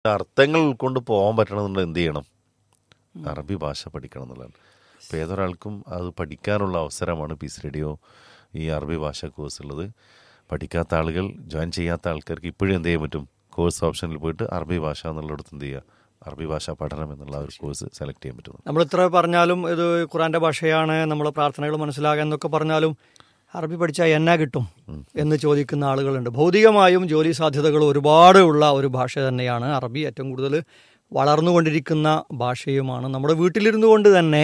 അർത്ഥങ്ങൾ ഉൾക്കൊണ്ട് പോകാൻ പറ്റണമെന്നുണ്ടെങ്കിൽ എന്ത് ചെയ്യണം അറബി ഭാഷ പഠിക്കണം എന്നുള്ളതാണ് അപ്പോൾ ഏതൊരാൾക്കും അത് പഠിക്കാനുള്ള അവസരമാണ് പീസ് റേഡിയോ ഈ അറബി ഭാഷ കോഴ്സ് ഉള്ളത് പഠിക്കാത്ത ആളുകൾ ജോയിൻ ചെയ്യാത്ത ആൾക്കാർക്ക് ഇപ്പോഴും എന്ത് ചെയ്യാൻ പറ്റും കോഴ്സ് ഓപ്ഷനിൽ പോയിട്ട് അറബി ഭാഷ എന്നുള്ളിടത്ത് എന്ത് ചെയ്യുക അറബി ഭാഷ പഠനം എന്നുള്ള ആ ഒരു കോഴ്സ് സെലക്ട് ചെയ്യാൻ പറ്റുന്നു നമ്മൾ ഇത്ര പറഞ്ഞാലും ഇത് ഖുറാന്റെ ഭാഷയാണ് നമ്മളെ പ്രാർത്ഥനകൾ മനസ്സിലാകാൻ എന്നൊക്കെ പറഞ്ഞാലും അറബി പഠിച്ചാൽ എന്നാ കിട്ടും എന്ന് ചോദിക്കുന്ന ആളുകളുണ്ട് ഭൗതികമായും ജോലി സാധ്യതകൾ ഒരുപാട് ഉള്ള ഒരു ഭാഷ തന്നെയാണ് അറബി ഏറ്റവും കൂടുതൽ വളർന്നുകൊണ്ടിരിക്കുന്ന ഭാഷയുമാണ് നമ്മുടെ വീട്ടിലിരുന്നു കൊണ്ട് തന്നെ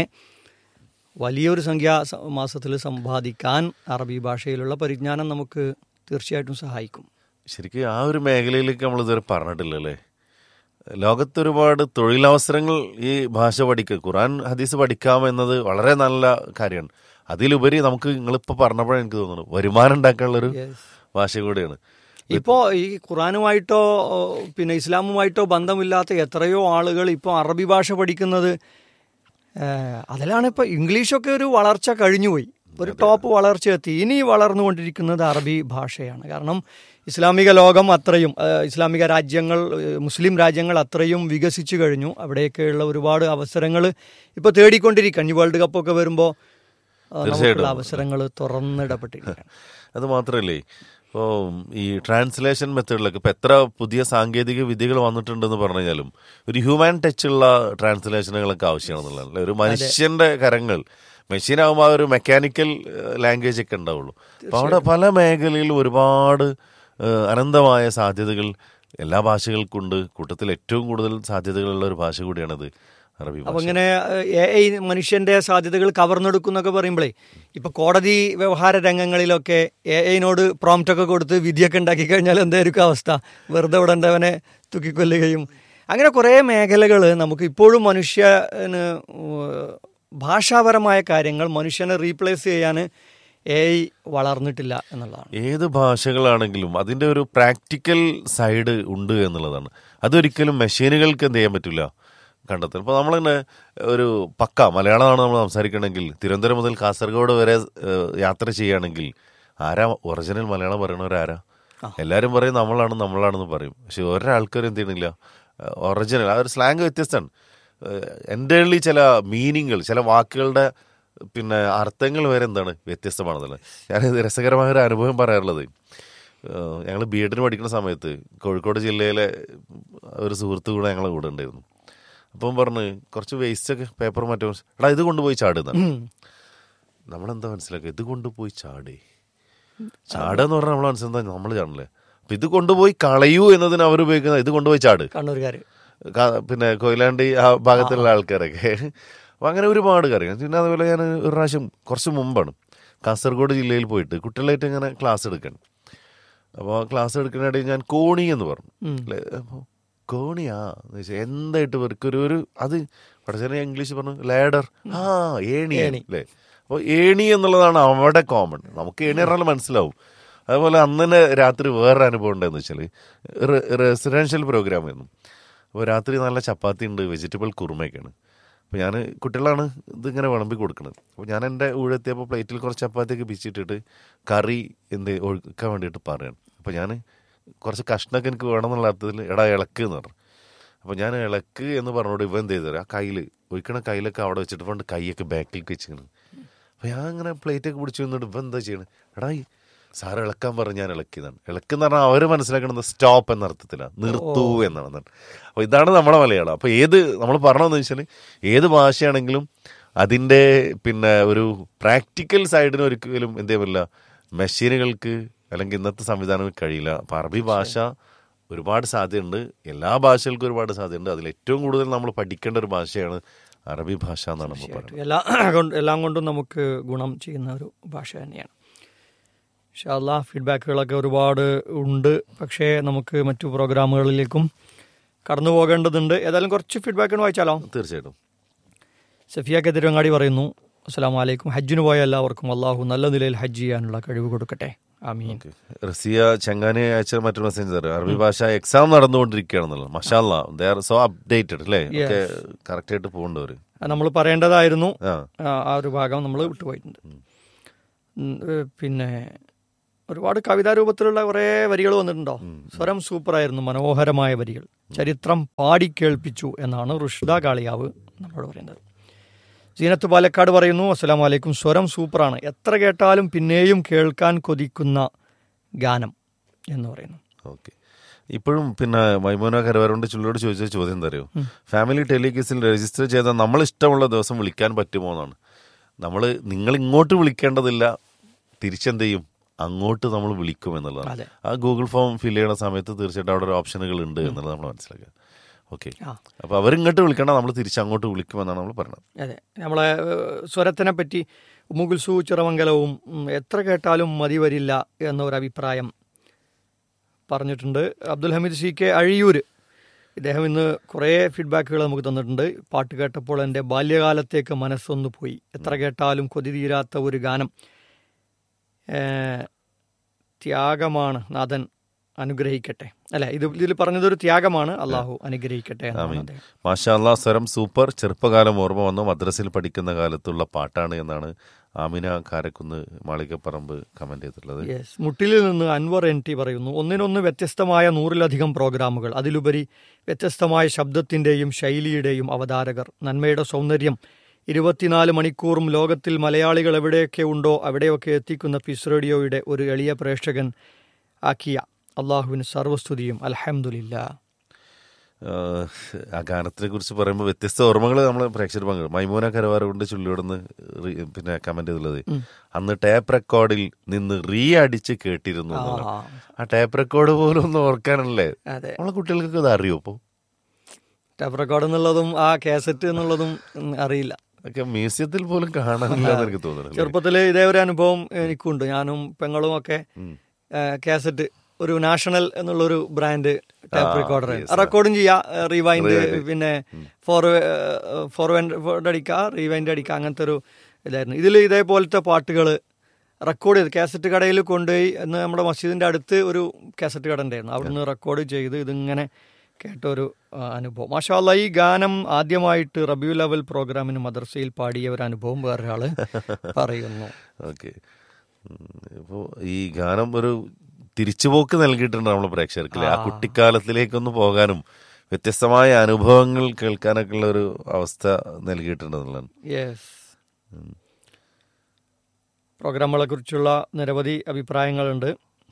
വലിയൊരു സംഖ്യ മാസത്തിൽ സമ്പാദിക്കാൻ അറബി ഭാഷയിലുള്ള പരിജ്ഞാനം നമുക്ക് തീർച്ചയായിട്ടും സഹായിക്കും ശരിക്കും ആ ഒരു മേഖലയിലേക്ക് നമ്മൾ ഇതുവരെ പറഞ്ഞിട്ടില്ലല്ലേ ലോകത്തൊരുപാട് തൊഴിലവസരങ്ങൾ ഈ ഭാഷ പഠിക്കുക ഖുറാൻ ഹദീസ് പഠിക്കാം എന്നത് വളരെ നല്ല കാര്യമാണ് അതിലുപരി നമുക്ക് നിങ്ങളിപ്പോൾ പറഞ്ഞപ്പോഴേ എനിക്ക് തോന്നുന്നു വരുമാനം ഉണ്ടാക്കാനുള്ളൊരു ഭാഷ കൂടിയാണ് ഇപ്പോ ഈ ഖുറാനുമായിട്ടോ ഓ, പിന്നെ ഇസ്ലാമുമായിട്ടോ ബന്ധമില്ലാത്ത എത്രയോ ആളുകൾ ഇപ്പോൾ അറബി ഭാഷ പഠിക്കുന്നത് ഏഹ്, അതിലാണ് ഇപ്പൊ ഇംഗ്ലീഷൊക്കെ ഒരു വളർച്ച കഴിഞ്ഞുപോയി ഒരു ടോപ്പ് വളർച്ച എത്തി ഇനി വളർന്നുകൊണ്ടിരിക്കുന്നത് അറബി ഭാഷയാണ് കാരണം ഇസ്ലാമിക ലോകം അത്രയും ഏഹ്, ഇസ്ലാമിക രാജ്യങ്ങൾ ഏഹ്, മുസ്ലിം രാജ്യങ്ങൾ അത്രയും വികസിച്ചു കഴിഞ്ഞു അവിടെയൊക്കെയുള്ള ഒരുപാട് അവസരങ്ങൾ ഇപ്പോൾ തേടിക്കൊണ്ടിരിക്കുകയാണ് ഈ വേൾഡ് കപ്പൊക്കെ വരുമ്പോൾ നമുക്കുള്ള അവസരങ്ങൾ തുറന്നിടപ്പെട്ടിരിക്കുകയാണ് അത് മാത്രമല്ലേ ഇപ്പോൾ ഈ ട്രാൻസ്ലേഷൻ മെത്തേഡിലൊക്കെ ഇപ്പം എത്ര പുതിയ സാങ്കേതിക വിദ്യകൾ വന്നിട്ടുണ്ടെന്ന് പറഞ്ഞു കഴിഞ്ഞാലും ഒരു ഹ്യൂമൻ ടച്ച് ഉള്ള ട്രാൻസ്ലേഷനുകളൊക്കെ ആവശ്യമാണെന്നുള്ളതാണ് അല്ലേ? ഒരു മനുഷ്യന്റെ കരങ്ങൾ മെഷീൻ ആകുമ്പോൾ ആ ഒരു മെക്കാനിക്കൽ ലാംഗ്വേജ് ഒക്കെ ഉണ്ടാവുള്ളൂ അപ്പോൾ അവിടെ പല മേഖലയിലും ഒരുപാട് ഏഹ്, അനന്തമായ സാധ്യതകൾ എല്ലാ ഭാഷകൾക്കുണ്ട് കൂട്ടത്തിൽ ഏറ്റവും കൂടുതൽ സാധ്യതകളുള്ള ഒരു ഭാഷ കൂടിയാണത് അറബി ഭാഷ അപ്പൊ ഇങ്ങനെ എ ഐ മനുഷ്യന്റെ സാധ്യതകൾ കവർന്നെടുക്കുന്നൊക്കെ പറയുമ്പോഴേ ഇപ്പൊ കോടതി വ്യവഹാര രംഗങ്ങളിലൊക്കെ എ ഐനോട് പ്രോംപ്റ്റ് ഒക്കെ കൊടുത്ത് വിധിയൊക്കെ ഉണ്ടാക്കി കഴിഞ്ഞാൽ എന്തായിരിക്കും അവസ്ഥ വെറുതെ വിടേണ്ടവനെ തൂക്കിക്കൊല്ലുകയും അങ്ങനെ കുറേ മേഖലകൾ നമുക്ക് ഇപ്പോഴും മനുഷ്യന് ഉം, ഭാഷാപരമായ കാര്യങ്ങൾ മനുഷ്യനെ റീപ്ലേസ് ചെയ്യാൻ എ ഐ വളർന്നിട്ടില്ല എന്നുള്ളതാണ് ഏത് ഭാഷകളാണെങ്കിലും അതിൻ്റെ ഒരു പ്രാക്ടിക്കൽ സൈഡ് ഉണ്ട് എന്നുള്ളതാണ് അതൊരിക്കലും മെഷീനുകൾക്ക് എന്ത് ചെയ്യാൻ പറ്റില്ല കണ്ടെത്താൻ ഇപ്പോൾ നമ്മളിങ്ങനെ ഒരു പക്ക മലയാളമാണ് നമ്മൾ സംസാരിക്കണമെങ്കിൽ തിരുവനന്തപുരം മുതൽ കാസർഗോഡ് വരെ ഏഹ്, യാത്ര ചെയ്യുകയാണെങ്കിൽ ആരാ ഒറിജിനൽ മലയാളം പറയണവരാരാ എല്ലാവരും പറയും നമ്മളാണ് നമ്മളാണെന്ന് പറയും പക്ഷെ ഒരാൾക്കാരും എന്ത് ചെയ്യണില്ല ഒറിജിനൽ ആ ഒരു സ്ലാങ് വ്യത്യസ്തമാണ് എൻ്റെ ചില മീനിങ്ങൾ ചില വാക്കുകളുടെ പിന്നെ അർത്ഥങ്ങൾ വരെ എന്താണ് വ്യത്യസ്തമാണെന്നുള്ളത് ഞാൻ രസകരമായ ഒരു അനുഭവം പറയാറുള്ളത് ഞങ്ങൾ ബി എഡിന് പഠിക്കുന്ന സമയത്ത് കോഴിക്കോട് ജില്ലയിലെ ഒരു സുഹൃത്തു കൂടെ ഞങ്ങളെ കൂടെ ഉണ്ടായിരുന്നു അപ്പം പറഞ്ഞ് കുറച്ച് വേസ്റ്റ് ഒക്കെ പേപ്പർ മറ്റോ എടാ ഇത് കൊണ്ടുപോയി ചാടുന്ന നമ്മളെന്താ മനസ്സിലാക്കുക ഇത് കൊണ്ടുപോയി ചാടേ ചാടെന്ന് പറഞ്ഞാൽ നമ്മൾ മനസ്സിലെന്താ നമ്മൾ ചാടില്ലേ അപ്പൊ ഇത് കൊണ്ടുപോയി കളയൂ എന്നതിന് അവർ ഉപയോഗിക്കുന്ന ഇത് കൊണ്ടുപോയി ചാട് കണ്ണൂരുകാർ കാ- പിന്നെ കൊയിലാണ്ടി ആ ഭാഗത്തുള്ള ആൾക്കാരൊക്കെ അപ്പം അങ്ങനെ ഒരുപാട് കാര്യങ്ങൾ പിന്നെ അതുപോലെ ഞാൻ ഒരു പ്രാവശ്യം കുറച്ച് മുമ്പാണ് കാസർഗോഡ് ജില്ലയിൽ പോയിട്ട് കുട്ടികളായിട്ട് ഇങ്ങനെ ക്ലാസ് എടുക്കണം അപ്പോൾ ക്ലാസ് എടുക്കുന്നതിനിടയിൽ ഞാൻ കോണി എന്ന് പറഞ്ഞു അല്ലേ അപ്പോൾ കോണിയാ എന്ന് വെച്ചാൽ എന്തായിട്ട് ഇവർക്കൊരു ഒരു അത് പഠിച്ചാൽ ഇംഗ്ലീഷ് പറഞ്ഞു ലേഡർ ആ ഏണി അല്ലേ അപ്പോൾ ഏണി എന്നുള്ളതാണ് അവിടെ കോമൺ നമുക്ക് ഏണി പറഞ്ഞാൽ മനസ്സിലാവും അതുപോലെ അന്ന് തന്നെ രാത്രി വേറൊരു അനുഭവം ഉണ്ടായെന്ന് വെച്ചാൽ റെസിഡൻഷ്യൽ പ്രോഗ്രാം ആയിരുന്നു അപ്പോൾ രാത്രി നല്ല ചപ്പാത്തി ഉണ്ട് വെജിറ്റബിൾ കുറുമയൊക്കെയാണ് അപ്പോൾ ഞാൻ കുട്ടികളാണ് ഇതിങ്ങനെ വിളമ്പി കൊടുക്കുന്നത് അപ്പോൾ ഞാൻ എൻ്റെ ഊഴെത്തിയപ്പോൾ പ്ലേറ്റിൽ കുറച്ച് ചപ്പാത്തിയൊക്കെ പിച്ചിട്ടിട്ട് കറി എന്ത് ഒഴുക്കാൻ വേണ്ടിയിട്ട് പറയണം അപ്പോൾ ഞാൻ കുറച്ച് കഷ്ണമൊക്കെ എനിക്ക് വേണമെന്നുള്ള അർത്ഥത്തിൽ എടാ ഇളക്ക് എന്ന് പറഞ്ഞു അപ്പോൾ ഞാൻ ഇളക്ക് എന്ന് പറഞ്ഞോട് ഇവ എന്ത് ചെയ്തു ആ കയ്യിൽ ഒഴിക്കണ കയ്യിലൊക്കെ അവിടെ വെച്ചിട്ട് പണ്ട് കൈയൊക്കെ ബാക്കിലേക്ക് വെച്ചിങ്ങനെ അപ്പോൾ ഞാൻ അങ്ങനെ പ്ലേറ്റൊക്കെ പിടിച്ചു നിന്നിട്ട് ഇവ എന്താ ചെയ്യണത് എടാ ഈ സാറ് ഇളക്കാൻ പറഞ്ഞ് ഞാൻ ഇളക്കിയതാണ് ഇളക്കെന്ന് പറഞ്ഞാൽ അവർ മനസ്സിലാക്കുന്നത് സ്റ്റോപ്പ് എന്ന അർത്ഥത്തിലാണ് നിർത്തൂ എന്നാണ് അപ്പോൾ ഇതാണ് നമ്മുടെ മലയാളം അപ്പോൾ ഏത് നമ്മൾ പറഞ്ഞതെന്ന് വെച്ചാൽ ഏത് ഭാഷയാണെങ്കിലും അതിൻ്റെ പിന്നെ ഒരു പ്രാക്ടിക്കൽ സൈഡിന് ഒരിക്കലും എന്ത് ചെയ്യാൻ പറ്റില്ല മെഷീനുകൾക്ക് അല്ലെങ്കിൽ ഇന്നത്തെ സംവിധാനങ്ങൾ കഴിയില്ല അപ്പം അറബി ഭാഷ ഒരുപാട് സാധ്യതയുണ്ട് എല്ലാ ഭാഷകൾക്കും ഒരുപാട് സാധ്യതയുണ്ട് അതിൽ ഏറ്റവും കൂടുതൽ നമ്മൾ പഠിക്കേണ്ട ഒരു ഭാഷയാണ് അറബി ഭാഷ എന്നാണ് നമ്മൾ പറയുന്നത് എല്ലാ കൊണ്ട് എല്ലാം കൊണ്ടും നമുക്ക് ഗുണം ചെയ്യുന്ന ഒരു ഭാഷ തന്നെയാണ് ഷാല്ല ഫീഡ്ബാക്കുകളൊക്കെ ഒരുപാട് ഉണ്ട് പക്ഷേ നമുക്ക് മറ്റു പ്രോഗ്രാമുകളിലേക്കും കടന്നു പോകേണ്ടതുണ്ട് ഏതായാലും കുറച്ച് ഫീഡ്ബാക്കുകൾ വായിച്ചാലോ തീർച്ചയായിട്ടും സഫിയ തിരുവങ്ങാടി പറയുന്നു അസ്സാം വലൈക്കും ഹജ്ജിന് പോയ എല്ലാവർക്കും അള്ളാഹു നല്ല നിലയിൽ ഹജ്ജ് ചെയ്യാനുള്ള കഴിവ് കൊടുക്കട്ടെ ആമീൻ ഓക്കെ റസിയ ചങ്ങാനെ അയച്ച മറ്റൊരു മെസ്സേജ് തരാം അറബി ഭാഷ എക്സാം നടന്നുകൊണ്ടിരിക്കുകയാണെന്നുള്ളത് മഷാല്ല ദേ ആർ സോ അപ്ഡേറ്റഡ് അല്ലേ ഒക്കെ കറക്റ്റ് ആയിട്ട് പോകേണ്ടവര് നമ്മൾ പറയേണ്ടതായിരുന്നു ആ ആ ആ ഒരു ഭാഗം നമ്മൾ വിട്ടുപോയിട്ടുണ്ട് ഉം, ഏ, പിന്നെ ഒരുപാട് കവിതാ രൂപത്തിലുള്ള കുറേ വരികൾ വന്നിട്ടുണ്ടോ സ്വരം സൂപ്പറായിരുന്നു മനോഹരമായ വരികൾ ചരിത്രം പാടിക്കേൾപ്പിച്ചു എന്നാണ് റുഷ്ദ കാളിയാവ് നമ്മളോട് പറയുന്നത് സീനത്ത് പാലക്കാട് പറയുന്നു അസ്സലാം വലൈക്കും സ്വരം സൂപ്പറാണ് എത്ര കേട്ടാലും പിന്നെയും കേൾക്കാൻ കൊതിക്കുന്ന ഗാനം എന്ന് പറയുന്നു ഓക്കെ ഇപ്പോഴും പിന്നെ മൈമോന കരവരോണ്ട് ചുള്ളിയോട് ചോദിച്ച ചോദ്യം എന്താ അറിയോ ഫാമിലി ടെലികേസിൽ രജിസ്റ്റർ ചെയ്ത നമ്മൾ ഇഷ്ടമുള്ള ദിവസം വിളിക്കാൻ പറ്റുമോ എന്നാണ് നമ്മൾ നിങ്ങൾ ഇങ്ങോട്ട് വിളിക്കേണ്ടതില്ല തിരിച്ചെന്ത് ചെയ്യും അങ്ങോട്ട് നമ്മൾ വിളിക്കും എന്നുള്ളതാണ് അതെ. ആ ഗൂഗിൾ ഫോം ഫിൽ ചെയ്യുന്ന സമയത്ത് തീർച്ചയായിട്ടും അവിടെ ഒരു ഓപ്ഷനുകൾ ഉണ്ട് എന്നുള്ളത് നമ്മൾ മനസ്സിലാക്കുക ഓക്കെ ആ. അപ്പൊ അവരിങ്ങോട്ട് വിളിക്കണ്ട നമ്മൾ തിരിച്ച് അങ്ങോട്ട് വിളിക്കുമെന്നാണ് നമ്മൾ പറയുന്നത് അതെ നമ്മളെ ഏഹ്, സ്വരത്തിനെ പറ്റി മുകുൽസു ചിറമംഗലവും ഉം, എത്ര കേട്ടാലും മതി വരില്ല എന്നൊരു അഭിപ്രായം പറഞ്ഞിട്ടുണ്ട് അബ്ദുൽ ഹമീദ് സി കെ അഴിയൂർ ഇദ്ദേഹം ഇന്ന് കുറേ ഫീഡ്ബാക്കുകൾ നമുക്ക് തന്നിട്ടുണ്ട് പാട്ട് കേട്ടപ്പോൾ എൻ്റെ ബാല്യകാലത്തേക്ക് മനസ്സൊന്നു പോയി എത്ര കേട്ടാലും കൊതി തീരാത്ത ഒരു ഗാനം ഏഹ്, ത്യാഗമാണ് നാഥൻ അനുഗ്രഹിക്കട്ടെ അല്ല ഇത് ഇതിൽ പറഞ്ഞതൊരു ത്യാഗമാണ് അള്ളാഹു അനുഗ്രഹിക്കട്ടെ എന്നാണ് ആമീൻ അദ്ദേഹം മാഷാ അല്ലാ സ്വരം സൂപ്പർ ചെറുപ്പകാലം ഓർമ്മ വന്നു മദ്രസയിൽ പഠിക്കുന്ന കാലത്തുള്ള പാട്ടാണ് എന്നാണ് ആമിന കാരക്കുന്ന് മാളികപ്പറമ്പ് കമന്റ് ചെയ്തിട്ടുള്ളത് യെസ് മുട്ടിലിൽ നിന്ന് അൻവർ എൻ ടി പറയുന്നു ഒന്നിനൊന്ന് വ്യത്യസ്തമായ നൂറിലധികം പ്രോഗ്രാമുകൾ അതിലുപരി വ്യത്യസ്തമായ ശബ്ദത്തിന്റെയും ശൈലിയുടെയും അവതാരകർ നന്മയുടെ സൗന്ദര്യം ഇരുപത്തിനാല് മണിക്കൂറും ലോകത്തിൽ മലയാളികൾ എവിടെയൊക്കെ ഉണ്ടോ അവിടെയൊക്കെ എത്തിക്കുന്ന പീസ് റേഡിയോയുടെ ഒരു എളിയ പ്രേക്ഷകൻ ആക്കിയ അള്ളാഹുവിന് സർവസ്തുതിയും അൽഹംദുലില്ല ആഹ് ആ ഗാനത്തിനെ കുറിച്ച് പറയുമ്പോൾ വ്യത്യസ്ത ഓർമ്മകൾ നമ്മൾ പ്രേക്ഷകർ പങ്കെടുക്കും മൈമൂന കരവാര കൊണ്ട് ചുള്ളിയോടുന്ന് റി- പിന്നെ കമന്റ് ചെയ്തുള്ളത് അന്ന് ടേപ്പ് റെക്കോർഡിൽ നിന്ന് റീ അടിച്ച് കേട്ടിരുന്നു എന്നുള്ളത്. ആ ടേപ്പ് റെക്കോർഡ് പോലും ഒന്ന് ഓർക്കാനല്ലേ അതെ നമ്മളെ കുട്ടികൾക്ക് ഇത് അറിയോ ഇപ്പൊ ടപ്പ് റെക്കോർഡ് എന്നുള്ളതും ആ കാസറ്റ് എന്നുള്ളതും ഉം, അറിയില്ല ഒക്കെ മ്യൂസിയത്തിൽ പോലും കാണാനില്ല എന്ന് എനിക്ക് തോന്നുന്നു ചെറുപ്പത്തിൽ ഇതേ ഒരു അനുഭവം എനിക്കുണ്ട് ഞാനും പെങ്ങളും ഒക്കെ കാസറ്റ് ഒരു നാഷണൽ എന്നുള്ളൊരു ബ്രാൻഡ് ടൈപ്പ് റെക്കോർഡർ റെക്കോർഡും ചെയ്യാം റീവൈൻഡ് പിന്നെ ഫോർ ഫോർവേഡ് അടിക്കുക റീവൈൻഡ് അടിക്കുക അങ്ങനത്തെ ഒരു ഇതായിരുന്നു ഇതിൽ ഇതേപോലത്തെ പാട്ടുകൾ റെക്കോർഡ് ചെയ്ത് കാസറ്റ് കടയിൽ കൊണ്ടുപോയി എന്ന് നമ്മുടെ മസ്ജിദിന്റെ അടുത്ത് ഒരു കാസറ്റ് കട ഉണ്ടായിരുന്നു അവിടുന്ന് റെക്കോർഡ് ചെയ്ത് ഇതിങ്ങനെ കേട്ട ഒരു ആ, അനുഭവം മാഷാല്ല ഈ ഗാനം ആദ്യമായിട്ട് റബിയു ലെവൽ പ്രോഗ്രാമിന് മദ്രസയിൽ പാടിയ ഒരു അനുഭവം വേറൊരാള് പറയുന്നു ഓക്കെ ഇപ്പോൾ ഈ ഗാനം ഒരു തിരിച്ചുപോക്ക് നൽകിയിട്ടുണ്ട് നമ്മൾ പ്രേക്ഷകർക്ക് ആ കുട്ടിക്കാലത്തിലേക്കൊന്ന് പോകാനും വ്യത്യസ്തമായ അനുഭവങ്ങൾ കേൾക്കാനൊക്കെ ഉള്ള ഒരു അവസ്ഥ നൽകിയിട്ടുണ്ട് എന്നുള്ളതാണ് യെസ് പ്രോഗ്രാമുകളെ കുറിച്ചുള്ള നിരവധി അഭിപ്രായങ്ങളുണ്ട്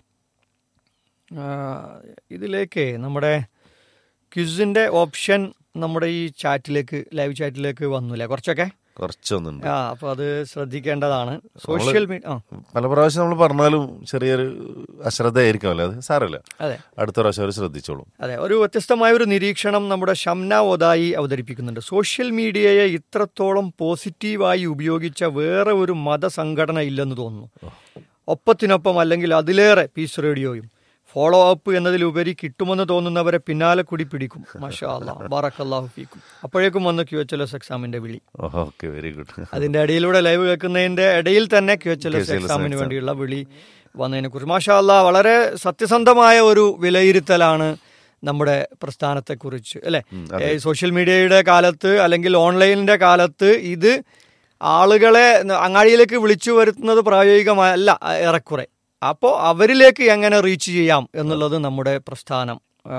ആ, ഇതിലേക്ക് നമ്മുടെ ക്വിസിന്റെ ഓപ്ഷൻ നമ്മുടെ ഈ ചാറ്റിലേക്ക് ലൈവ് ചാറ്റിലേക്ക് വന്നില്ലേ കുറച്ചൊക്കെ കുറച്ചൊന്നുണ്ട് ആ അപ്പൊ അത് ശ്രദ്ധിക്കേണ്ടതാണ് സോഷ്യൽ മീഡിയ ആ പല പ്രാവശ്യം നമ്മൾ പറഞ്ഞാലും ചെറിയൊരു അശ്രദ്ധയായിരിക്കുമല്ലോ അത് സാരമില്ല അതെ അടുത്ത പ്രാവശ്യം അവർ ശ്രദ്ധിച്ചോളും അതെ ഒരു വ്യത്യസ്തമായ ഒരു നിരീക്ഷണം നമ്മുടെ ഷംന ഒതായി അവതരിപ്പിക്കുന്നുണ്ട് സോഷ്യൽ മീഡിയയെ ഇത്രത്തോളം പോസിറ്റീവായി ഉപയോഗിച്ച വേറെ ഒരു മതസംഘടന ഇല്ലെന്ന് തോന്നുന്നു ഒപ്പത്തിനൊപ്പം അല്ലെങ്കിൽ അതിലേറെ പീസ് റേഡിയോയും ഫോളോ അപ്പ് എന്നതിലുപരി കിട്ടുമെന്ന് തോന്നുന്നവരെ പിന്നാലെ കൂടി പിടിക്കും മാഷാ അല്ലാഹ് ബാറക്കല്ലാഹു ഫീക്കും അപ്പോഴേക്കും വന്ന് ക്യു എച്ച് എൽ എസ് എക്സാമിന്റെ വിളി ഓക്കെ വെരി ഗുഡ് അതിന്റെ ഇടയിലൂടെ ലൈവ് കേൾക്കുന്നതിന്റെ ഇടയിൽ തന്നെ ക്യു എച്ച് എൽ എസ് എക്സാമിന് വേണ്ടിയുള്ള വിളി വന്നതിനെ കുറിച്ച് മാഷാ അല്ലാ വളരെ സത്യസന്ധമായ ഒരു വിലയിരുത്തലാണ് നമ്മുടെ പ്രസ്ഥാനത്തെക്കുറിച്ച് അല്ലെ ഏ, സോഷ്യൽ മീഡിയയുടെ കാലത്ത് അല്ലെങ്കിൽ ഓൺലൈനിന്റെ കാലത്ത് ഇത് ആളുകളെ അങ്ങാടിയിലേക്ക് വിളിച്ചു വരുത്തുന്നത് പ്രായോഗികമല്ല ഏറെക്കുറെ അപ്പോൾ അവരിലേക്ക് എങ്ങനെ റീച്ച് ചെയ്യാം എന്നുള്ളത് നമ്മുടെ പ്രസ്ഥാനം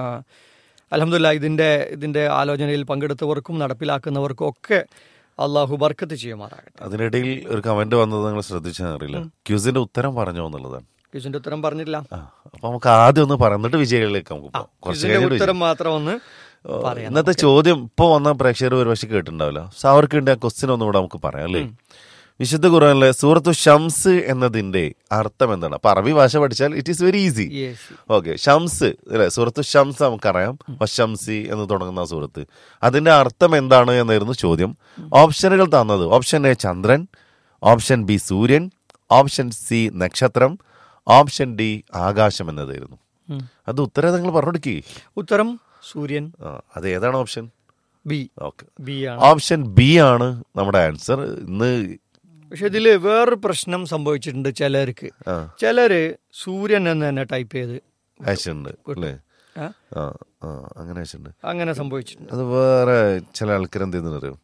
അലഹമില്ല ഇതിന്റെ ഇതിന്റെ ആലോചനയിൽ പങ്കെടുത്തവർക്കും നടപ്പിലാക്കുന്നവർക്കും ഒക്കെ അള്ളാഹു ബർക്കത്ത് ചെയ്യുമാറാകട്ടെ അതിനിടയിൽ ഒരു കമന്റ് വന്നത് നിങ്ങൾ ശ്രദ്ധിച്ചാൽ അറിയില്ല ക്യൂസിന്റെ ഉത്തരം പറഞ്ഞോ എന്നുള്ളതാണ് ക്വിസിന്റെ ഉത്തരം പറഞ്ഞില്ല ആ, അപ്പൊ നമുക്ക് ആദ്യം ഒന്ന് പറഞ്ഞിട്ട് വിജയികളിലേക്ക് നമുക്ക് പോകാം കുറച്ച് ക്വിസിന്റെ കഴിഞ്ഞിട്ട് ഉത്തരം മാത്രം ഒന്ന് ഓ, പറയാം ഇന്നത്തെ ചോദ്യം ഇപ്പൊ വന്ന പ്രേക്ഷകർ ഒരു പക്ഷെ കേട്ടിട്ടുണ്ടാവില്ല സോ അവർക്ക് വേണ്ടി ആ ക്വസ്റ്റ്യൻ ഒന്നും കൂടെ നമുക്ക് പറയാം അല്ലേ വിശുദ്ധ ഖുറാനിലെ സൂറത്തു ഷംസ് എന്നതിന്റെ അർത്ഥം എന്താണ് അപ്പൊ അറബി ഭാഷ പഠിച്ചാൽ it is very easy yes okay ഷംസ് അല്ലെ സൂറത്ത് ഷംസ് നമുക്കറിയാം വശംസി എന്ന് തുടങ്ങുന്ന ആ സൂറത്ത് അതിന്റെ അർത്ഥം എന്താണ് എന്നായിരുന്നു ചോദ്യം ഓപ്ഷനുകൾ തന്നത് ഓപ്ഷൻ എ ചന്ദ്രൻ ഓപ്ഷൻ ബി സൂര്യൻ ഓപ്ഷൻ സി നക്ഷത്രം ഓപ്ഷൻ ഡി ആകാശം എന്നതായിരുന്നു ഉം. അത് ഉത്തരം നിങ്ങൾ പറഞ്ഞെടുക്കി ഉത്തരം സൂര്യൻ അത് ഏതാണ് ഓപ്ഷൻ ബി ഓക്കെ ബി ആണ് ഓപ്ഷൻ ബി ആണ് നമ്മുടെ ആൻസർ ഇന്ന് പക്ഷെ ഇതില് വേറൊരു പ്രശ്നം സംഭവിച്ചിട്ടുണ്ട് ചിലർക്ക് ആ ചിലര് സൂര്യൻ എന്ന് തന്നെ ടൈപ്പ് ചെയ്ത് അയച്ചിട്ടുണ്ട് അല്ലേ ആ, ആ ആ അങ്ങനെ അയച്ചിട്ടുണ്ട് അങ്ങനെ സംഭവിച്ചിട്ടുണ്ട് അത് വേറെ ചില ആൾക്കാർ എന്ത് ചെയ്യുന്നറിയോ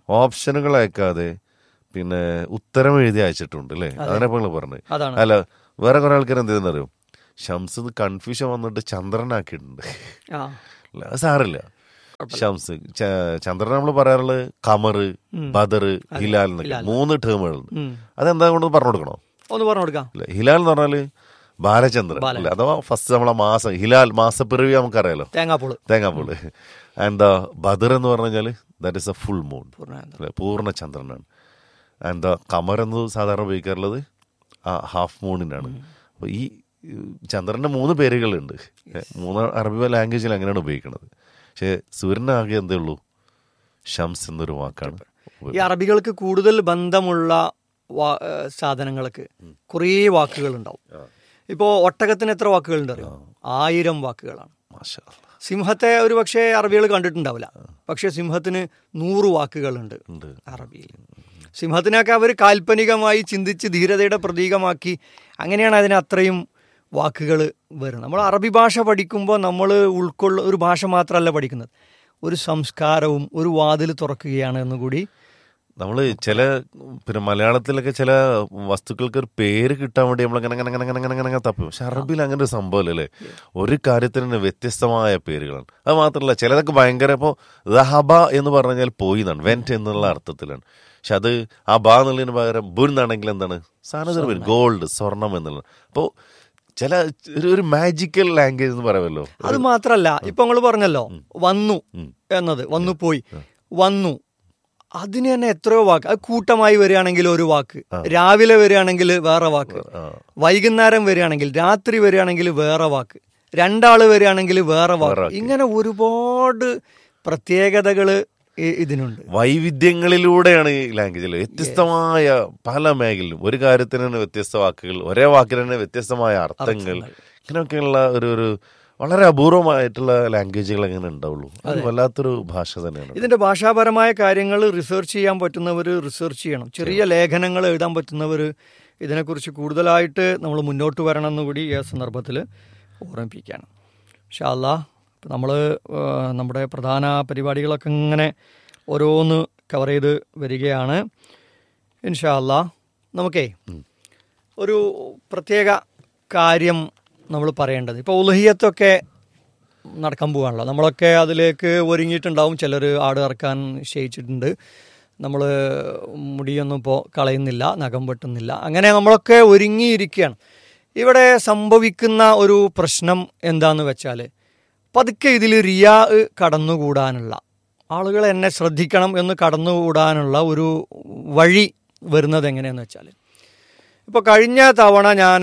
ഓപ്ഷനുകൾ അയക്കാതെ പിന്നെ ഉത്തരം എഴുതി അയച്ചിട്ടുണ്ട് അല്ലേ അതിനെ നിങ്ങൾ പറഞ്ഞത് അതാണ് അല്ല വേറെ കുറെ ആൾക്കാർ എന്ത് ചെയ്യുന്നറിയോ ഷംസ് കൺഫ്യൂഷൻ വന്നിട്ട് ചന്ദ്രനാക്കിയിട്ടുണ്ട് ആ ഇല്ല, അത് സാറില്ല ഷംസ് ച- ചന്ദ്രൻ നമ്മൾ പറയാറുള്ളത് കമർ ബദർ ഹിലാൽ എന്നൊക്കെ മൂന്ന് ടേമുകളുണ്ട് ഉം. അതെന്താ കൊണ്ട് പറഞ്ഞു കൊടുക്കണോ ഒന്ന് പറഞ്ഞു കൊടുക്കാം ഇല്ല, ഹിലാൽ എന്ന് പറഞ്ഞാല് ബാലചന്ദ്രൻ അല്ല അഥവാ ഫസ്റ്റ് നമ്മളെ മാസം ഹിലാൽ മാസപ്പിറവി നമുക്കറിയാലോ തേങ്ങാപ്പൂള് തേങ്ങാപ്പൂള് ആൻഡ് ബദർ എന്ന് പറഞ്ഞു കഴിഞ്ഞാൽ that is a full moon പൂർണ്ണ അല്ലെ പൂർണ്ണ ചന്ദ്രനാണ് ആൻഡ് കമർ എന്ന് സാധാരണ ഉപയോഗിക്കാറുള്ളത് ആ ഹാഫ് മൂണിനാണ് അപ്പോൾ ഈ ഈ ചന്ദ്രന്റെ മൂന്ന് പേരുകളുണ്ട് ഏ, മൂന്ന് അറബി ലാംഗ്വേജിൽ അങ്ങനെയാണ് ഉപയോഗിക്കുന്നത് പക്ഷേ സൂര്യനാകെ എന്തേ ഉള്ളൂ ഷംസ് എന്നൊരു വാക്കാണ് ഈ അറബികൾക്ക് കൂടുതൽ ബന്ധമുള്ള വാ- ഏഹ് സാധനങ്ങൾക്ക് കുറേ വാക്കുകൾ ഉണ്ടാവും ഇപ്പോൾ ഒട്ടകത്തിന് എത്ര വാക്കുകളുണ്ട് അറിയോ ആയിരം വാക്കുകളാണ് മാഷാ അല്ലാ. സിംഹത്തെ ഒരു പക്ഷേ അറബികൾ കണ്ടിട്ടുണ്ടാവില്ല പക്ഷേ സിംഹത്തിന് നൂറ് വാക്കുകളുണ്ട് ഉണ്ട് അറബിയിൽ സിംഹത്തിനൊക്കെ അവർ കാൽപ്പനികമായി ചിന്തിച്ച് ധീരതയുടെ പ്രതീകമാക്കി അങ്ങനെയാണ് അതിന് അത്രയും വാക്കുകൾ വരുന്നത് നമ്മൾ അറബി ഭാഷ പഠിക്കുമ്പോൾ നമ്മൾ ഉൾക്കൊള്ള ഒരു ഭാഷ മാത്രമല്ല പഠിക്കുന്നത് ഒരു സംസ്കാരവും ഒരു വാതിൽ തുറക്കുകയാണ് എന്നുകൂടി നമ്മൾ ചില പിന്നെ മലയാളത്തിലൊക്കെ ചില വസ്തുക്കൾക്ക് ഒരു പേര് കിട്ടാൻ വേണ്ടി നമ്മൾ അങ്ങനെ അങ്ങനെ അങ്ങനെ അങ്ങനെ അങ്ങനെ അങ്ങനെ തപ്പും പക്ഷെ അറബിയിൽ അങ്ങനെ ഒരു സംഭവമല്ലേ ഒരു കാര്യത്തിന് തന്നെ വ്യത്യസ്തമായ പേരുകളാണ് അത് മാത്രമല്ല ചിലതൊക്കെ ഭയങ്കര ഇപ്പോൾ ദഹബ എന്ന് പറഞ്ഞാൽ പോയി എന്നാണ് വെന്റ് എന്നുള്ള അർത്ഥത്തിലാണ് പക്ഷെ അത് ആ ബ എന്നുള്ളതിന് പകരം ബുൻ എന്നാണെങ്കിൽ എന്താണ് സാധനത്തിന് പേര് ഗോൾഡ് സ്വർണം എന്നുള്ളത് അപ്പോൾ ചില ഒരു- ഒരു മാജിക്കൽ ലാംഗ്വേജ് എന്ന് പറയുമല്ലോ അത് മാത്രല്ല ഇപ്പൊ നിങ്ങൾ പറഞ്ഞല്ലോ വന്നു എന്നത് വന്നു പോയി വന്നു അതിന് തന്നെ എത്രയോ വാക്ക് അത് കൂട്ടമായി വരികയാണെങ്കിൽ ഒരു വാക്ക് രാവിലെ വരികയാണെങ്കിൽ വേറെ വാക്ക് ആ. വൈകുന്നേരം വരികയാണെങ്കിൽ രാത്രി വരികയാണെങ്കിൽ വേറെ വാക്ക് രണ്ടാള് വരികയാണെങ്കിൽ വേറെ വാക്ക് ഇങ്ങനെ ഒരുപാട് പ്രത്യേകതകള് ഇ- ഇതിനുണ്ട് വൈവിധ്യങ്ങളിലൂടെയാണ് ഈ ലാംഗ്വേജിൽ വ്യത്യസ്തമായ പല മേഖലയിലും ഒരു കാര്യത്തിന് തന്നെ വ്യത്യസ്ത വാക്കുകൾ ഒരേ വാക്കിന് തന്നെ വ്യത്യസ്തമായ അർത്ഥങ്ങൾ ഇങ്ങനെയൊക്കെയുള്ള ഒരു ഒരു വളരെ അപൂർവമായിട്ടുള്ള ലാംഗ്വേജുകൾ എങ്ങനെ ഉണ്ടാവുള്ളൂ അത് വല്ലാത്തൊരു ഭാഷ തന്നെയാണ് ഇതിന്റെ ഭാഷാപരമായ കാര്യങ്ങൾ റിസർച്ച് ചെയ്യാൻ പറ്റുന്നവർ റിസർച്ച് ചെയ്യണം ചെറിയ ലേഖനങ്ങൾ എഴുതാൻ പറ്റുന്നവർ ഇതിനെക്കുറിച്ച് കൂടുതലായിട്ട് നമ്മൾ മുന്നോട്ട് വരണം എന്ന് കൂടി ഈ സന്ദർഭത്തിൽ ഓർമ്മിപ്പിക്കുകയാണ് ഷാല്ല നമ്മൾ നമ്മുടെ പ്രധാന പരിപാടികളൊക്കെ ഇങ്ങനെ ഓരോന്ന് കവർ ചെയ്ത് വരികയാണ് ഇൻഷാല്ല നമുക്കേ ഒരു പ്രത്യേക കാര്യം നമ്മൾ പറയേണ്ടത് ഇപ്പോൾ ഉലഹിയത്തൊക്കെ നടക്കാൻ പോകാണല്ലോ നമ്മളൊക്കെ അതിലേക്ക് ഒരുങ്ങിയിട്ടുണ്ടാവും ചിലർ ആട് ഇറക്കാൻ നിശ്ചയിച്ചിട്ടുണ്ട് നമ്മൾ മുടിയൊന്നും ഇപ്പോൾ കളയുന്നില്ല നഖം വെട്ടുന്നില്ല അങ്ങനെ നമ്മളൊക്കെ ഒരുങ്ങിയിരിക്കുകയാണ് ഇവിടെ സംഭവിക്കുന്ന ഒരു പ്രശ്നം എന്താന്ന് വെച്ചാൽ പതുക്കെ ഇതിൽ റിയാ കടന്നുകൂടാനുള്ള ആളുകൾ എന്നെ ശ്രദ്ധിക്കണം എന്ന് കടന്നുകൂടാനുള്ള ഒരു വഴി വരുന്നത് എങ്ങനെയെന്ന് വെച്ചാൽ ഇപ്പോൾ കഴിഞ്ഞ തവണ ഞാൻ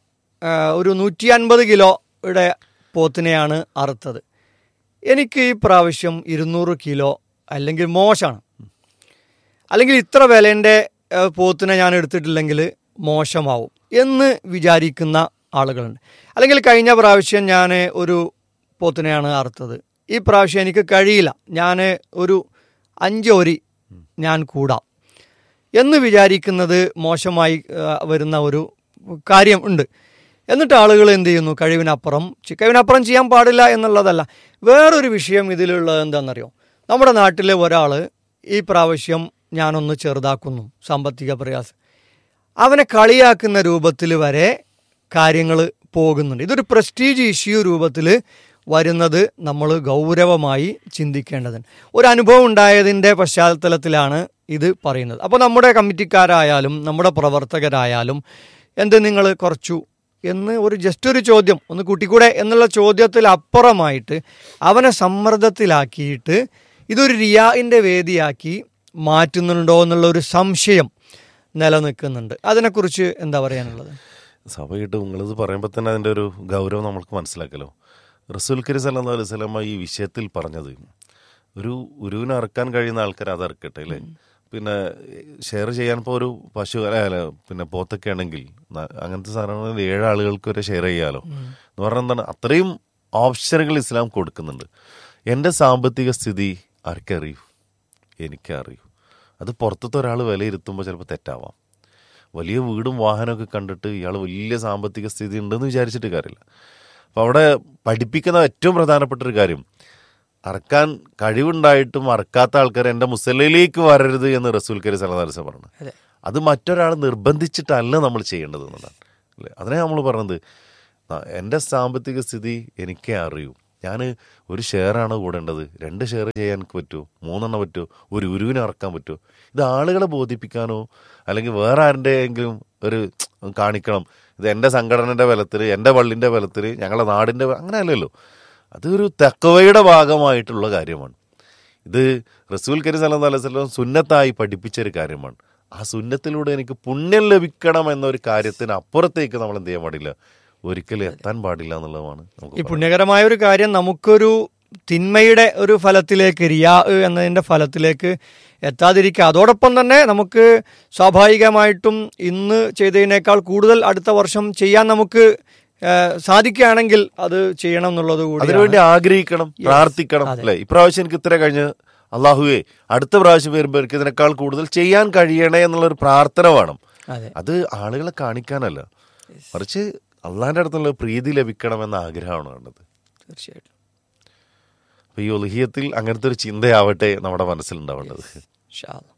ഒരു നൂറ്റി അൻപത് കിലോയുടെ പോത്തിനെയാണ് അറുത്തത് എനിക്ക് ഈ പ്രാവശ്യം ഇരുന്നൂറ് കിലോ അല്ലെങ്കിൽ മോശമാണ് അല്ലെങ്കിൽ ഇത്ര വിലേൻ്റെ ഏഹ്, പോത്തിനെ ഞാൻ എടുത്തിട്ടില്ലെങ്കിൽ മോശമാവും എന്ന് വിചാരിക്കുന്ന ആളുകളുണ്ട് അല്ലെങ്കിൽ കഴിഞ്ഞ പ്രാവശ്യം ഞാൻ ഒരു പോത്തിനെയാണ് അറുത്തത് ഈ പ്രാവശ്യം എനിക്ക് കഴിയില്ല ഞാൻ ഒരു അഞ്ച് ഒരി ഞാൻ കൂടാം എന്ന് വിചാരിക്കുന്നത് മോശമായി ആ, വരുന്ന ഒരു കാര്യം ഉണ്ട് എന്നിട്ട് ആളുകൾ എന്ത് ചെയ്യുന്നു കഴിവിനപ്പുറം ചി- കഴിവിനപ്പുറം ചെയ്യാൻ പാടില്ല എന്നുള്ളതല്ല വേറൊരു വിഷയം ഇതിലുള്ളത് എന്താണെന്നറിയോ നമ്മുടെ നാട്ടിലെ ഒരാൾ ഈ പ്രാവശ്യം ഞാനൊന്ന് ചെറുതാക്കുന്നു സാമ്പത്തിക പ്രയാസം അവനെ കളിയാക്കുന്ന രൂപത്തിൽ വരെ കാര്യങ്ങൾ പോകുന്നുണ്ട് ഇതൊരു പ്രസ്റ്റീജ് ഇഷ്യൂ രൂപത്തിൽ വരുന്നത് നമ്മൾ ഗൗരവമായി ചിന്തിക്കേണ്ടതുണ്ട് ഒരു അനുഭവം ഉണ്ടായതിൻ്റെ പശ്ചാത്തലത്തിലാണ് ഇത് പറയുന്നത് അപ്പോൾ നമ്മുടെ കമ്മിറ്റിക്കാരായാലും നമ്മുടെ പ്രവർത്തകരായാലും എന്ത് നിങ്ങൾ കുറച്ചു എന്ന് ഒരു ജസ്റ്റ് ഒരു ചോദ്യം ഒന്ന് കൂട്ടിക്കൂടെ എന്നുള്ള ചോദ്യത്തിൽ അപ്പുറമായിട്ട് അവനെ സമ്മർദ്ദത്തിലാക്കിയിട്ട് ഇതൊരു റിയാഇൻ്റെ വേദിയാക്കി മാറ്റുന്നുണ്ടോ എന്നുള്ള ഒരു സംശയം നിലനിൽക്കുന്നുണ്ട് അതിനെക്കുറിച്ച് എന്താ പറയാനുള്ളത് സഭയിട്ട് നിങ്ങളിത് പറയുമ്പോൾ തന്നെ അതിൻ്റെ ഒരു ഗൗരവം നമ്മൾക്ക് മനസ്സിലാക്കലോ റസൂൽ കരി സല്ലാ അലൈഹി സ്വലമ ഈ വിഷയത്തിൽ പറഞ്ഞത് ഒരു ഉരുവിനെ അറക്കാൻ കഴിയുന്ന ആൾക്കാർ അത് അറക്കട്ടെ അല്ലേ പിന്നെ ഷെയർ ചെയ്യാൻ ഇപ്പോൾ ഒരു പശു അല്ല അല്ല, പിന്നെ പോത്തൊക്കെ ആണെങ്കിൽ ന- അങ്ങനത്തെ സാധനങ്ങൾ ഏഴ് ആളുകൾക്ക് വരെ ഷെയർ ചെയ്യാലോ എന്ന് പറഞ്ഞാൽ എന്താണ് അത്രയും ഓപ്ഷനുകൾ ഇസ്ലാം കൊടുക്കുന്നുണ്ട് എൻ്റെ സാമ്പത്തിക സ്ഥിതി ആർക്കറിയൂ എനിക്കറിയൂ അത് പുറത്തത്തെ ഒരാൾ വിലയിരുത്തുമ്പോൾ ചിലപ്പോൾ തെറ്റാവാം വലിയ വീടും വാഹനമൊക്കെ കണ്ടിട്ട് ഇയാൾ വലിയ സാമ്പത്തിക സ്ഥിതി ഉണ്ടെന്ന് വിചാരിച്ചിട്ട് കാര്യമില്ല അപ്പോൾ അവിടെ പഠിപ്പിക്കുന്ന ഏറ്റവും പ്രധാനപ്പെട്ട ഒരു കാര്യം അറക്കാൻ കഴിവുണ്ടായിട്ടും അറക്കാത്ത ആൾക്കാർ എൻ്റെ മുസല്ലയിലേക്ക് വരരുത് എന്ന് റസൂൽ കരി സലദാരിസ പറഞ്ഞു അതെ അത് മറ്റൊരാൾ നിർബന്ധിച്ചിട്ടല്ല നമ്മൾ ചെയ്യേണ്ടത് എന്നുള്ളതാണ് അല്ലേ അതിനെ നമ്മൾ പറഞ്ഞത് ന- എൻ്റെ സാമ്പത്തിക സ്ഥിതി എനിക്കേ അറിയൂ ഞാൻ ഒരു ഷെയറാണ് കൂടേണ്ടത് രണ്ട് ഷെയർ ചെയ്യാൻ എനിക്ക് പറ്റുമോ മൂന്നെണ്ണം പറ്റുമോ ഒരു ഉരുവിനെ ഇറക്കാൻ പറ്റുമോ ഇത് ആളുകളെ ബോധിപ്പിക്കാനോ അല്ലെങ്കിൽ വേറെ ആരുടെയെങ്കിലും ഒരു കാണിക്കണം ഇത് എൻ്റെ സംഘടനയുടെ ബലത്തിൽ എൻ്റെ പള്ളിൻ്റെ ബലത്തിൽ ഞങ്ങളുടെ നാടിൻ്റെ അങ്ങനെ അല്ലല്ലോ അതൊരു തെക്കവയുടെ ഭാഗമായിട്ടുള്ള കാര്യമാണ് ഇത് റസൂൽ കരീം സല്ലല്ലാഹു അലൈഹി വസല്ലം സുന്നത്തായി പഠിപ്പിച്ച ഒരു കാര്യമാണ് ആ സുന്നത്തിലൂടെ എനിക്ക് പുണ്യം ലഭിക്കണം എന്നൊരു കാര്യത്തിന് അപ്പുറത്തേക്ക് നമ്മൾ എന്ത് ചെയ്യാൻ പാടില്ല ഒരിക്കലും എത്താൻ പാടില്ല എന്നുള്ളതാണ് ഈ നമുക്ക് പുണ്യകരമായ ഒരു കാര്യം നമുക്കൊരു തിന്മയുടെ ഒരു ഫലത്തിലേക്ക് റിയാ എന്നതിൻ്റെ ഫലത്തിലേക്ക് എത്താതിരിക്കുക അതോടൊപ്പം തന്നെ നമുക്ക് സ്വാഭാവികമായിട്ടും ഇന്ന് ചെയ്തതിനേക്കാൾ കൂടുതൽ അടുത്ത വർഷം ചെയ്യാൻ നമുക്ക് ഏഹ്, സാധിക്കുകയാണെങ്കിൽ അത് ചെയ്യണം എന്നുള്ളത് കൂടി അതിനുവേണ്ടി ആഗ്രഹിക്കണം പ്രാർത്ഥിക്കണം അല്ലെ ഇപ്രാവശ്യം എനിക്ക് ഇത്ര കഴിഞ്ഞ് അള്ളാഹുവേ അടുത്ത പ്രാവശ്യം വരുമ്പോൾ എനിക്ക് ഇതിനേക്കാൾ കൂടുതൽ ചെയ്യാൻ കഴിയണേ എന്നുള്ളൊരു പ്രാർത്ഥന വേണം അതെ അത് ആളുകളെ കാണിക്കാനല്ല മറിച്ച് അള്ളാഹിന്റെ അടുത്തുള്ള പ്രീതി ലഭിക്കണമെന്ന ആഗ്രഹമാണ് വേണ്ടത് തീർച്ചയായിട്ടും അപ്പൊ ഈ ഒലിഹിയത്തിൽ അങ്ങനത്തെ ഒരു ചിന്തയാവട്ടെ നമ്മുടെ മനസ്സിലുണ്ടാവേണ്ടത് ഇൻഷാ അല്ലാ.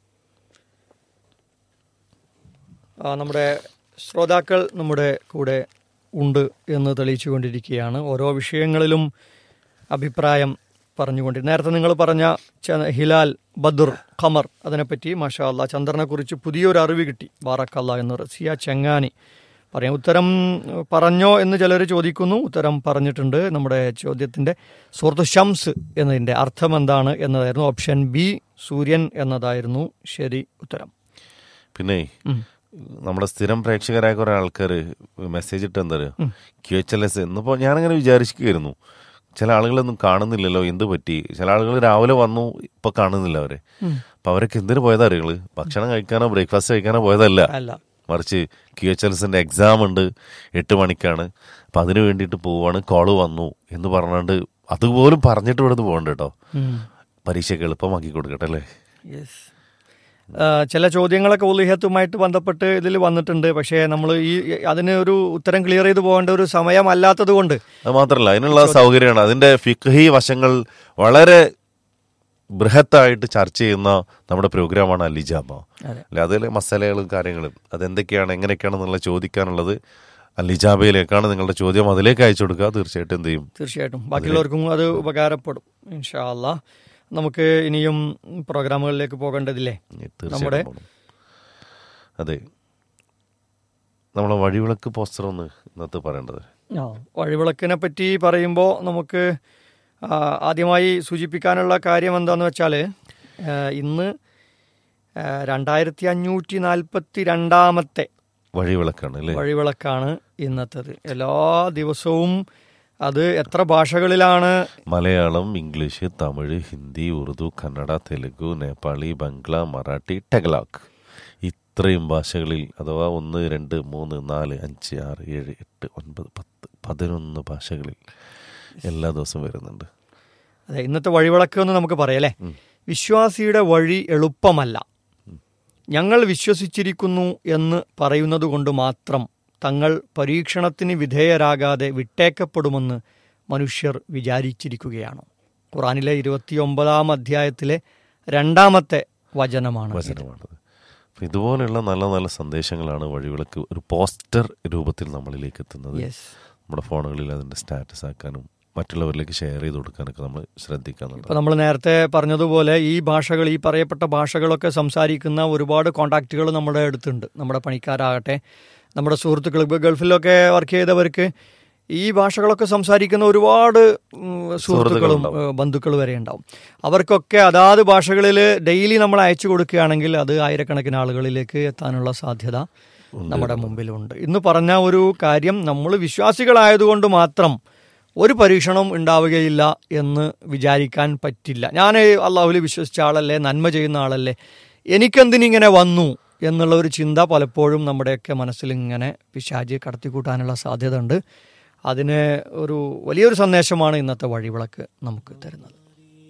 ആ, നമ്മുടെ ശ്രോതാക്കൾ നമ്മുടെ കൂടെ ഉണ്ട് എന്ന് തെളിയിച്ചുകൊണ്ടിരിക്കുകയാണ് ഓരോ വിഷയങ്ങളിലും അഭിപ്രായം പറഞ്ഞുകൊണ്ട് നേരത്തെ നിങ്ങൾ പറഞ്ഞ ച- ഹിലാൽ ബദുർ ഖമർ അതിനെപ്പറ്റി മാഷാ അല്ലാ ചന്ദ്രനെക്കുറിച്ച് പുതിയൊരു അറിവ് കിട്ടി ബാറക്കല്ല എന്ന് റസിയ ചെങ്ങാനി പറയാം ഉത്തരം ഏഹ്, പറഞ്ഞോ എന്ന് ചിലർ ചോദിക്കുന്നു ഉത്തരം പറഞ്ഞിട്ടുണ്ട് നമ്മുടെ ചോദ്യത്തിന്റെ സുഹൃത്ത് ഷംസ് എന്നതിന്റെ അർത്ഥം എന്താണ് എന്നതായിരുന്നു ഓപ്ഷൻ ബി സൂര്യൻ എന്നതായിരുന്നു ശരി ഉത്തരം പിന്നെ ഉം. നമ്മുടെ സ്ഥിരം പ്രേക്ഷകരായ കുറെ ആൾക്കാർ മെസ്സേജ് ഇട്ട് എന്താ പറയുക ക്യു എച്ച് എൽ എസ് എന്നിപ്പോൾ ഞാനങ്ങനെ വിചാരിക്കുകയായിരുന്നു ചില ആളുകളൊന്നും കാണുന്നില്ലല്ലോ എന്ത് പറ്റി ചില ആളുകൾ രാവിലെ വന്നു ഇപ്പൊ കാണുന്നില്ല അവരെ അപ്പൊ അവരൊക്കെ എന്തിനു പോയതാ അറിയുള്ളൂ ഭക്ഷണം കഴിക്കാനോ ബ്രേക്ക്ഫാസ്റ്റ് കഴിക്കാനോ പോയതല്ല അല്ല മറിച്ച് ക്യു എച്ച് എൽ എസിന്റെ എക്സാം ഉണ്ട് എട്ട് മണിക്കാണ് അപ്പൊ അതിന് വേണ്ടിയിട്ട് പോവാണ് കോള് വന്നു എന്ന് പറഞ്ഞാണ്ട് അതുപോലും പറഞ്ഞിട്ട് ഇവിടുന്ന് പോകണ്ട കേട്ടോ ഉം. പരീക്ഷയ്ക്ക് എളുപ്പമാക്കി കൊടുക്കട്ടെ അല്ലേ യെസ് ആ, ചില ചോദ്യങ്ങളൊക്കെ ഉലിഹത്തുമായിട്ട് ബന്ധപ്പെട്ട് ഇതിൽ വന്നിട്ടുണ്ട് പക്ഷേ നമ്മൾ ഈ അതിന് ഒരു ഉത്തരം ക്ലിയർ ചെയ്ത് പോകേണ്ട ഒരു സമയമല്ലാത്തത് കൊണ്ട് അത് മാത്രമല്ല അതിനുള്ള സൗകര്യമാണ് അതിന്റെ ഫിഖ്ഹി വശങ്ങൾ വളരെ ബൃഹത്തായിട്ട് ചർച്ച ചെയ്യുന്ന നമ്മുടെ പ്രോഗ്രാമാണ് അലിജാബ അതെ. അല്ലെ അതിലെ മസാലകളും കാര്യങ്ങളും അതെന്തൊക്കെയാണ് എങ്ങനെയൊക്കെയാണെന്നുള്ള ചോദിക്കാനുള്ളത് അലിജാബയിലേക്കാണ് നിങ്ങളുടെ ചോദ്യം അതിലേക്ക് അയച്ചു കൊടുക്കുക തീർച്ചയായിട്ടും എന്ത് ചെയ്യും തീർച്ചയായിട്ടും ബാക്കിയുള്ളവർക്കും അത് ഉപകാരപ്പെടും ഇൻഷാ അല്ലാ നമുക്ക് ഇനിയും പ്രോഗ്രാമുകളിലേക്ക് പോകേണ്ടതില്ലേ തീർച്ചയായിട്ടും നമ്മുടെ- പോണം. അതെ നമ്മളെ വഴിവിളക്ക് പോസ്റ്റർ ഒന്ന് ഇന്നത്തെ പറയേണ്ടത് ആ വഴിവിളക്കിനെ പറ്റി പറയുമ്പോൾ നമുക്ക് ആ, ആദ്യമായി സൂചിപ്പിക്കാനുള്ള കാര്യം എന്താണെന്ന് വെച്ചാൽ ഇന്ന് ആ, രണ്ടായിരത്തി അഞ്ഞൂറ്റി നാൽപ്പത്തി രണ്ടാമത്തെ വഴിവിളക്കാണ് അല്ലേ വഴിവിളക്കാണ് ഇന്നത്തേത് എല്ലാ ദിവസവും അത് എത്ര ഭാഷകളിലാണ് മലയാളം ഇംഗ്ലീഷ് തമിഴ് ഹിന്ദി ഉറുദു കന്നഡ തെലുഗു നേപ്പാളി ബംഗ്ല മറാഠി ടെഗ്ലാക്ക് ഇത്രയും ഭാഷകളിൽ അഥവാ ഒന്ന് രണ്ട് മൂന്ന് നാല് അഞ്ച് ആറ് ഏഴ് എട്ട് ഒൻപത് പത്ത് പതിനൊന്ന് ഭാഷകളിൽ എല്ലാ ദിവസവും വരുന്നുണ്ട് അതെ ഇന്നത്തെ വഴിവിളക്ക് എന്ന് നമുക്ക് പറയാം അല്ലേ വിശ്വാസിയുടെ വഴി എളുപ്പമല്ല ഞങ്ങൾ വിശ്വസിച്ചിരിക്കുന്നു എന്ന് പറയുന്നത് കൊണ്ട് മാത്രം തങ്ങൾ പരീക്ഷണത്തിന് വിധേയരാകാതെ വിട്ടേക്കപ്പെടുമെന്ന് മനുഷ്യർ വിചാരിച്ചിരിക്കുകയാണോ ഖുറാനിലെ ഇരുപത്തിയൊമ്പതാം അധ്യായത്തിലെ രണ്ടാമത്തെ വചനമാണ് ഇത്. വചനമാണത് അപ്പം ഇതുപോലെയുള്ള നല്ല നല്ല സന്ദേശങ്ങളാണ് വഴിവിളക്ക് ഒരു പോസ്റ്റർ രൂപത്തിൽ നമ്മളിലേക്ക് എത്തുന്നത് Yes. നമ്മുടെ ഫോണുകളിൽ അതിൻ്റെ സ്റ്റാറ്റസ് ആക്കാനും മറ്റുള്ളവരിലേക്ക് ഷെയർ ചെയ്ത് കൊടുക്കാനൊക്കെ നമ്മൾ ശ്രദ്ധിക്കാന്നുണ്ട് ഇപ്പൊ നമ്മൾ നേരത്തെ പറഞ്ഞതുപോലെ ഈ ഭാഷകൾ ഈ പറയപ്പെട്ട ഭാഷകളൊക്കെ സംസാരിക്കുന്ന ഒരുപാട് കോണ്ടാക്റ്റുകൾ നമ്മുടെ അടുത്തുണ്ട് നമ്മുടെ പണിക്കാരാകട്ടെ നമ്മുടെ സുഹൃത്തുക്കൾ ഇപ്പൊ ഗൾഫിലൊക്കെ വർക്ക് ചെയ്തവർക്ക് ഈ ഭാഷകളൊക്കെ സംസാരിക്കുന്ന ഒരുപാട് ഉം, സുഹൃത്തുക്കളും ഏഹ്, ബന്ധുക്കൾ വരെ ഉണ്ടാവും അവർക്കൊക്കെ അതാത് ഭാഷകളിൽ ഡെയിലി നമ്മൾ അയച്ചു കൊടുക്കുകയാണെങ്കിൽ അത് ആയിരക്കണക്കിന് ആളുകളിലേക്ക് എത്താനുള്ള സാധ്യത നമ്മുടെ മുമ്പിലുണ്ട് ഇന്ന് പറഞ്ഞ ഒരു കാര്യം നമ്മൾ വിശ്വാസികളായതുകൊണ്ട് മാത്രം ഒരു പരീക്ഷണം ഉണ്ടാവുകയില്ല എന്ന് വിചാരിക്കാൻ പറ്റില്ല ഞാൻ അള്ളാഹുലി വിശ്വസിച്ച ആളല്ലേ നന്മ ചെയ്യുന്ന ആളല്ലേ എനിക്കെന്തിനിങ്ങനെ വന്നു എന്നുള്ള ഒരു ചിന്ത പലപ്പോഴും നമ്മുടെയൊക്കെ മനസ്സിൽ ഇങ്ങനെ പിശാചി കടത്തിക്കൂട്ടാനുള്ള സാധ്യത ഉണ്ട് അതിന് ഒരു വലിയൊരു സന്ദേശമാണ് ഇന്നത്തെ വഴിവിളക്ക് നമുക്ക് തരുന്നത്